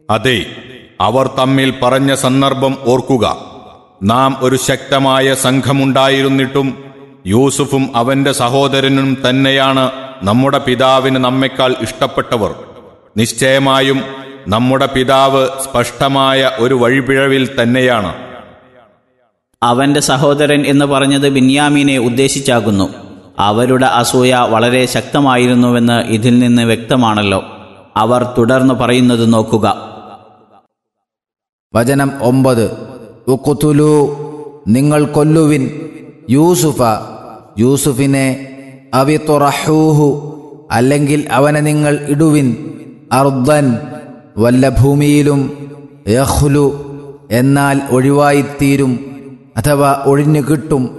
അതെ അവർ തമ്മിൽ പറഞ്ഞ സന്ദർഭം ഓർക്കുക നാം ഒരു ശക്തമായ സംഘമുണ്ടായിരുന്നിട്ടും യൂസുഫും അവന്റെ സഹോദരനും തന്നെയാണ് നമ്മുടെ പിതാവിന് നമ്മെക്കാൾ ഇഷ്ടപ്പെട്ടവർ നിശ്ചയമായും നമ്മുടെ പിതാവ് സ്പഷ്ടമായ ഒരു വഴിപിഴവിൽ തന്നെയാണ് അവന്റെ സഹോദരൻ എന്ന് പറഞ്ഞത് ബിന്യാമീനെ ഉദ്ദേശിച്ചാകുന്നു അവരുടെ അസൂയ വളരെ ശക്തമായിരുന്നുവെന്ന് ഇതിൽ നിന്ന് വ്യക്തമാണല്ലോ അവർ തുടർന്ന് പറയുന്നത് നോക്കുക വചനം ഒമ്പത് ഉക്കുത്തുലു നിങ്ങൾ കൊല്ലുവിൻ യൂസുഫ യൂസുഫിനെ അവിത്തുറഹൂഹു അല്ലെങ്കിൽ അവനെ നിങ്ങൾ ഇടുവിൻ അർദൻ വല്ല ഭൂമിയിലും യഹ്ലു എന്നാൽ ഒഴിവായിത്തീരും അഥവാ ഒഴിഞ്ഞു കിട്ടും